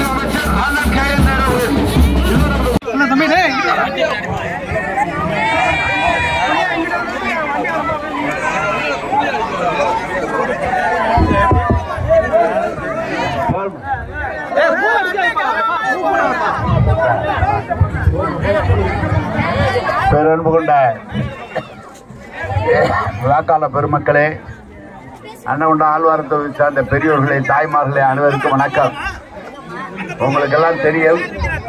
அமைச்சர் அண்ணன் K N Nehru அவர்கள். பேரன்பு கொண்ட வாக்காளர் பெருமக்களே அண்ணகுண்ட ஆழ்வாரத்தை சார்ந்த பெரியோர்களே தாய்மார்களே அனைவருக்கும் வணக்கம் உங்களுக்கு எல்லாம் தெரியும்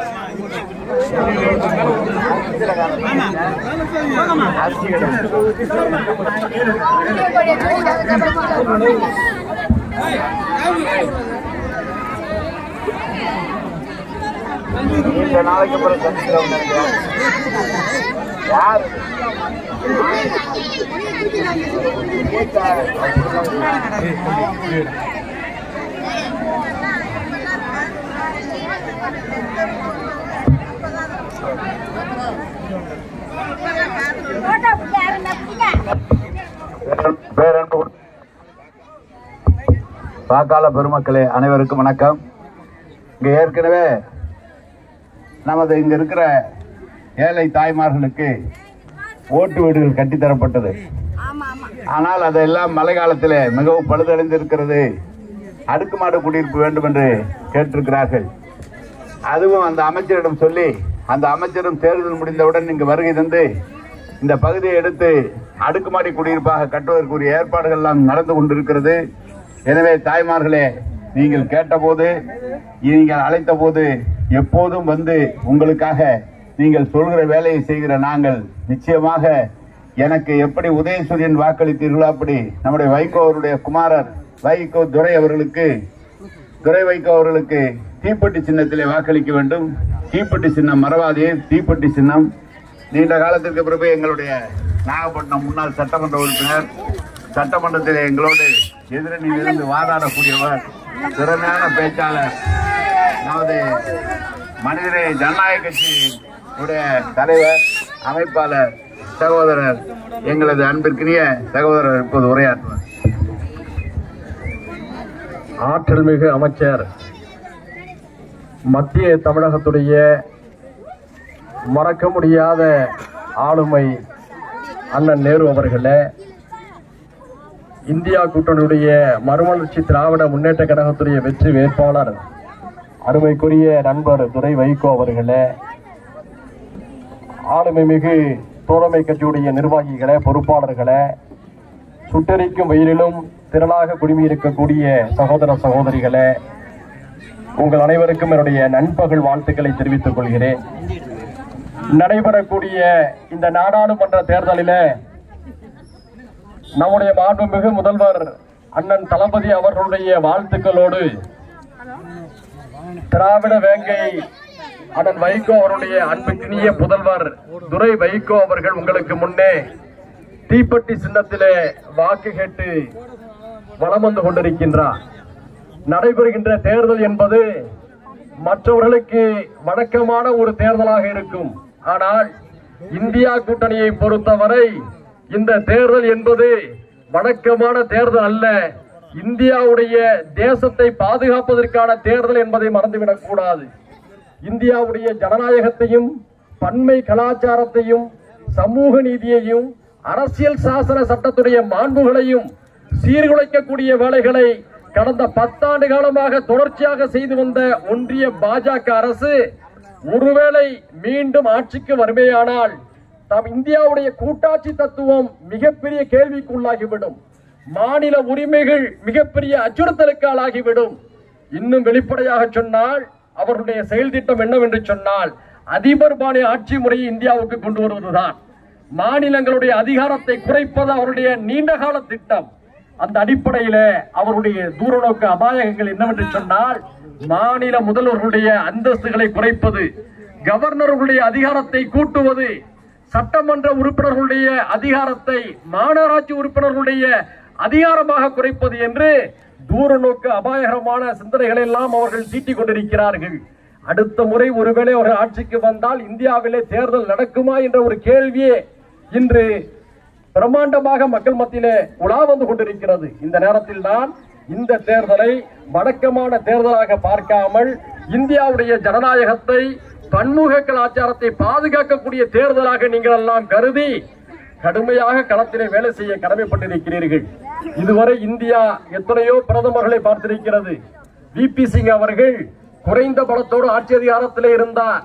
இந்த நாளைக்கு அப்புறம் சந்திக்கிறோம் நினைக்கிறேன் யார் போட்டோ பிடிக்க யாருன்னா பிடிக்க பேரன்பு வாக்காள பெருமக்களே அனைவருக்கும் வணக்கம் இங்க ஏற்கனவே நமது இங்க இருக்கிற ஏழை தாய்மார்களுக்கு ஓட்டு வீடுகள் கட்டித்தரப்பட்டது ஆமா ஆமா ஆனால் அதெல்லாம் மழை காலத்தில் மிகவும் பழுதடைந்திருக்கிறது அடுக்குமாடு குடியிருப்பு வேண்டும் என்று கேட்டிருக்கிறார்கள் அதுவும் அந்த அமைச்சரிடம் சொல்லி அந்த அமைச்சரும் தேர்தல் முடிந்தவுடன் இங்கு வருகை தந்து இந்த பகுதியை எடுத்து அடுக்குமாடி குடியிருப்பாக கட்டுவதற்குரிய ஏற்பாடுகள் எல்லாம் நடந்து கொண்டிருக்கிறது எனவே தாய்மார்களே நீங்கள் கேட்டபோது நீங்கள் அழைத்த போது எப்போதும் வந்து உங்களுக்காக நீங்கள் சொல்கிற வேலையை செய்கிற நாங்கள் நிச்சயமாக எனக்கு எப்படி உதயசூரியன் வாக்களித்தீர்களோ அப்படி நம்முடைய வைகோ அவருடைய குமாரர் வைகோ துரை அவர்களுக்கு துரை வைகோ அவர்களுக்கு தீப்பெட்டி சின்னத்திலே வாக்களிக்க வேண்டும் தீப்பெட்டி சின்னம் மறவாதே தீப்பெட்டி சின்னம் நீண்ட காலத்திற்கு பிறகு எங்களுடைய நாகப்பட்டினம் முன்னாள் சட்டமன்ற உறுப்பினர் சட்டமன்றத்தில் எங்களோடு எதிரணியிலிருந்து வாதாடக்கூடியவர் திறமையான பேச்சாளர் நமது மனிதநேய ஜனநாயக கட்சி உடைய தலைவர் அமைப்பாளர் சகோதரர் எங்களது அன்பிற்கினிய சகோதரர் இப்போது உரையாற்றுவார் ஆற்றல் மிகு அமைச்சர் மத்திய தமிழகத்துடைய மறக்க முடியாத ஆளுமை அண்ணன் நேரு அவர்களே இந்தியா கூட்டணியுடைய மறுமலர்ச்சி திராவிட முன்னேற்ற கழகத்துடைய வெற்றி வேட்பாளர் அருமைக்குரிய நண்பர் துரை வைகோ அவர்களே ஆளுமை மிகு தோழமை கட்சியுடைய நிர்வாகிகளே பொறுப்பாளர்களே சுட்டெரிக்கும் வெயிலிலும் திரளாக குடுமியிருக்கக்கூடிய சகோதர சகோதரிகளே உங்கள் அனைவருக்கும் என்னுடைய நண்பகல் வாழ்த்துக்களை தெரிவித்துக் கொள்கிறேன் நடைபெறக்கூடிய இந்த நாடாளுமன்ற தேர்தலிலே நம்முடைய மாண்புமிகு முதல்வர் அண்ணன் தளபதி அவர்களுடைய வாழ்த்துக்களோடு திராவிட வேங்கை அண்ணன் வைகோ அவருடைய அன்புக்கினிய புதல்வர் துரை வைகோ அவர்கள் உங்களுக்கு முன்னே தீப்பெட்டி சின்னத்திலே வாக்கு கேட்டு வலம் வந்து கொண்டிருக்கின்றார் நடைபெறுகின்ற தேர்தல் என்பது மற்றவர்களுக்கு வழக்கமான ஒரு தேர்தலாக இருக்கும் ஆனால் இந்தியா கூட்டணியை பொறுத்தவரை இந்த தேர்தல் என்பது வழக்கமான தேர்தல் அல்ல இந்தியாவுடைய தேசத்தை பாதுகாப்பதற்கான தேர்தல் என்பதை மறந்துவிடக் கூடாது இந்தியாவுடைய ஜனநாயகத்தையும் பன்மை கலாச்சாரத்தையும் சமூக நீதியையும் அரசியல் சாசன சட்டத்துடைய மாண்புகளையும் சீர்குலைக்கக்கூடிய வேலைகளை கடந்த பத்தாண்டு காலமாக தொடர்ச்சியாக செய்து வந்த ஒன்றிய பாஜக அரசு ஒருவேளை மீண்டும் ஆட்சிக்கு வருமேயானால் நம் இந்தியாவுடைய கூட்டாட்சி தத்துவம் மிகப்பெரிய கேள்விக்குள்ளாகிவிடும் மாநில உரிமைகள் மிகப்பெரிய அச்சுறுத்தலுக்கு ஆளாகிவிடும் இன்னும் வெளிப்படையாக சொன்னால் அவருடைய செயல் திட்டம் என்னவென்று சொன்னால் அதிபர் பாணி ஆட்சி முறையை இந்தியாவுக்கு கொண்டு வருவதுதான் மாநிலங்களுடைய அதிகாரத்தை குறைப்பது அவருடைய நீண்டகால திட்டம் அந்த அடிப்படையில அவருடைய தூரநோக்கு அபாயகங்கள் என்னவென்று சொன்னால் மாநில முதல்வர்களுடைய அந்தஸ்துகளை குறைப்பது கவர்னர்களுடைய அதிகாரத்தை கூட்டுவது சட்டமன்ற உறுப்பினர்களுடைய அதிகாரத்தை மாநகராட்சி உறுப்பினர்களுடைய அதிகாரமாக குறைப்பது என்று தூரநோக்கு அபாயகரமான சிந்தனைகளை எல்லாம் அவர்கள் தீட்டிக் கொண்டிருக்கிறார்கள் அடுத்த முறை ஒருவேளை ஒரு ஆட்சிக்கு வந்தால் இந்தியாவிலே தேர்தல் நடக்குமா என்ற ஒரு கேள்வியே இன்று பிரம்மாண்டமாக மக்கள் மத்தியிலே உலா வந்து கொண்டிருக்கிறது இந்த நேரத்தில் தான் இந்த தேர்தலை வழக்கமான தேர்தலாக பார்க்காமல் இந்தியாவுடைய ஜனநாயகத்தை பன்முக கலாச்சாரத்தை பாதுகாக்கக்கூடிய தேர்தலாக நீங்கள் எல்லாம் கருதி கடுமையாக களத்திலே வேலை செய்ய கடமைப்பட்டிருக்கிறீர்கள் இதுவரை இந்தியா எத்தனையோ பிரதமர்களை பார்த்திருக்கிறது வி பி சிங் அவர்கள் குறைந்த பலத்தோடு ஆட்சி அதிகாரத்திலே இருந்தார்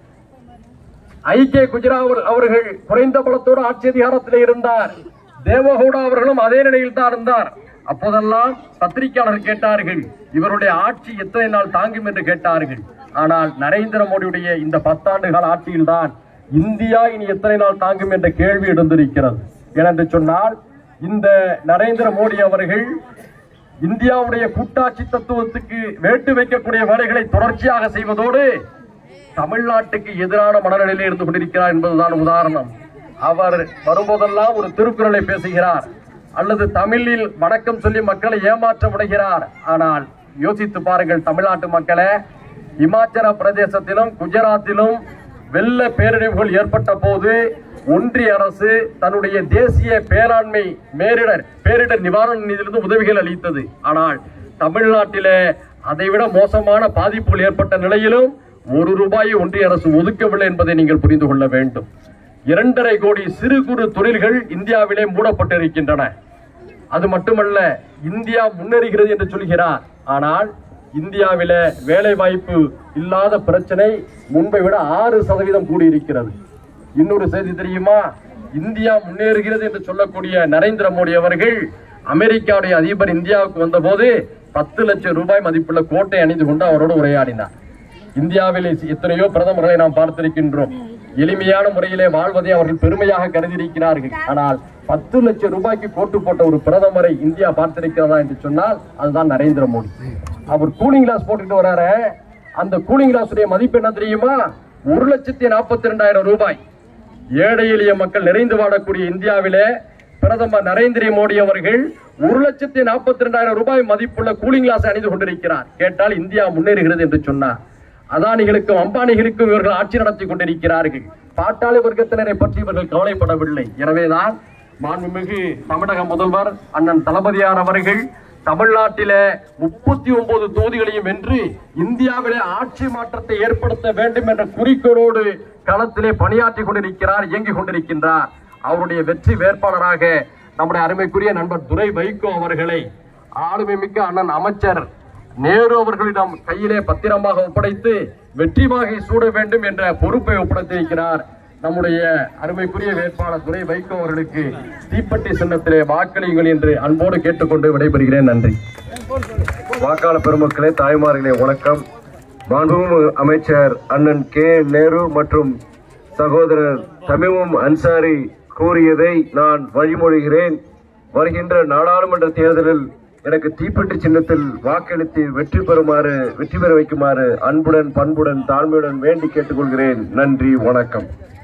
ஐக்கிய குஜராத் அவர்கள் குறைந்த பலத்தோடு ஆட்சி அதிகாரத்திலே இருந்தார் தேவகவுடா அவர்களும் அதே நிலையில் தான் இருந்தார் அப்போதெல்லாம் பத்திரிகையாளர் கேட்டார்கள் இவருடைய ஆட்சி எத்தனை நாள் தாங்கும் என்று கேட்டார்கள் ஆனால் நரேந்திர மோடியுடைய இந்த பத்தாண்டு கால ஆட்சியில்தான் இந்தியா இனி எத்தனை நாள் தாங்கும் என்ற கேள்வி எழுந்திருக்கிறது ஏனென்று சொன்னால் இந்த நரேந்திர மோடி அவர்கள் இந்தியாவுடைய கூட்டாட்சி தத்துவத்துக்கு வேட்டு வைக்கக்கூடிய வேலைகளை தொடர்ச்சியாக செய்வதோடு தமிழ்நாட்டுக்கு எதிரான மனநிலையில் இருந்து கொண்டிருக்கிறார் என்பதுதான் உதாரணம் அவர் வரும்போதெல்லாம் ஒரு திருக்குறளை பேசுகிறார் அல்லது தமிழில் வணக்கம் சொல்லி மக்களை ஏமாற்ற முனைகிறார் ஆனால் யோசித்து பாருங்கள் தமிழ்நாட்டு மக்களே இமாச்சல பிரதேசத்திலும் குஜராத்திலும் வெள்ள பேரழிவுகள் ஏற்பட்ட போது ஒன்றிய அரசு தன்னுடைய தேசிய பேராண்மை மேரிடர் பேரிடர் நிவாரண நிதியிலிருந்து உதவிகள் அளித்தது ஆனால் தமிழ்நாட்டிலே அதைவிட மோசமான பாதிப்புகள் ஏற்பட்ட நிலையிலும் ஒரு ரூபாயை ஒன்றிய அரசு ஒதுக்கவில்லை என்பதை நீங்கள் புரிந்து கொள்ள வேண்டும் இரண்டரை கோடி சிறு குறு தொழில்கள் இந்தியாவிலே மூடப்பட்டிருக்கின்றன அது மட்டுமல்ல இந்தியா முன்னேறுகிறது என்று சொல்கிறார் ஆனால் இந்தியாவில வேலை வாய்ப்பு இல்லாத பிரச்சனை முன்பை விட ஆறு சதவீதம் கூடியிருக்கிறது இன்னொரு செய்தி தெரியுமா இந்தியா முன்னேறுகிறது என்று சொல்லக்கூடிய நரேந்திர மோடி அவர்கள் அமெரிக்காவுடைய அதிபர் இந்தியாவுக்கு வந்தபோது பத்து லட்சம் ரூபாய் மதிப்புள்ள கோட்டை அணிந்து கொண்டு அவரோடு உரையாடினார் இந்தியாவில் எத்தனையோ பிரதமர்களை நாம் பார்த்திருக்கின்றோம் எளிமையான முறையிலே வாழ்வதை அவர்கள் பெருமையாக கருதியிருக்கிறார்கள் ஆனால் பத்து லட்சம் ரூபாய்க்கு கோட்டு போட்ட ஒரு பிரதமரை இந்தியா பார்த்திருக்கிறதா என்று சொன்னால் அதுதான் நரேந்திர மோடி அவர் கூலிங் கிளாஸ் போட்டுட்டு வராரு அந்த கூலிங் கிளாஸ் உடைய மதிப்பு என்ன தெரியுமா ஒரு லட்சத்தி நாற்பத்தி ரெண்டாயிரம் ரூபாய் ஏழை எளிய மக்கள் நிறைந்து வாழக்கூடிய இந்தியாவிலே பிரதமர் நரேந்திர மோடி அவர்கள் ஒரு லட்சத்தி நாற்பத்தி ரெண்டாயிரம் ரூபாய் மதிப்புள்ள கூலிங் கிளாஸ் அணிந்து கொண்டிருக்கிறார் கேட்டால் இந்தியா முன்னேறுகிறது என்று சொன்னார் அதானிகளுக்கும் அம்பானிகளுக்கும் இவர்கள் ஆட்சி நடத்தி கொண்டிருக்கிறார்கள் பாட்டாளி வர்க்கத்தினரை பற்றி இவர்கள் கவலைப்படவில்லை எனவேதான் மாண்புமிகு தமிழக முதல்வர் அண்ணன் தளபதியார் அவர்கள் தமிழ்நாட்டில முப்பத்தி ஒன்பது தொகுதிகளையும் வென்று இந்தியாவிலே ஆட்சி மாற்றத்தை ஏற்படுத்த வேண்டும் என்ற குறிக்கோளோடு களத்திலே பணியாற்றி கொண்டிருக்கிறார் இயங்கிக் கொண்டிருக்கின்றார் அவருடைய வெற்றி வேட்பாளராக நம்முடைய அருமைக்குரிய நண்பர் துரை வைகோ அவர்களை ஆளுமை மிக்க அண்ணன் அமைச்சர் நேரு அவர்களிடம் கையிலே பத்திரமாக ஒப்படைத்து வெற்றி வாகை சூட வேண்டும் என்ற பொறுப்பை ஒப்படைத்திருக்கிறார் நம்முடைய அருமைக்குரிய வேட்பாளர் துரை வைகோ அவர்களுக்கு தீப்பெட்டி சின்னத்திலே வாக்களியுங்கள் என்று அன்போடு கேட்டுக்கொண்டு விடைபெறுகிறேன் நன்றி வாக்காளர் பெருமக்களே தாய்மார்களே வணக்கம் மாண்புமிகு அமைச்சர் அண்ணன் கே நேரு மற்றும் சகோதரர் தமிமும் அன்சாரி கூறியதை நான் வழிமொழிகிறேன் வருகின்ற நாடாளுமன்ற தேர்தலில் எனக்கு தீப்பெட்டி சின்னத்தில் வாக்களித்து வெற்றி பெறுமாறு வெற்றி பெற வைக்குமாறு அன்புடன் பண்புடன் தாழ்மையுடன் வேண்டி கேட்டுக்கொள்கிறேன் நன்றி வணக்கம்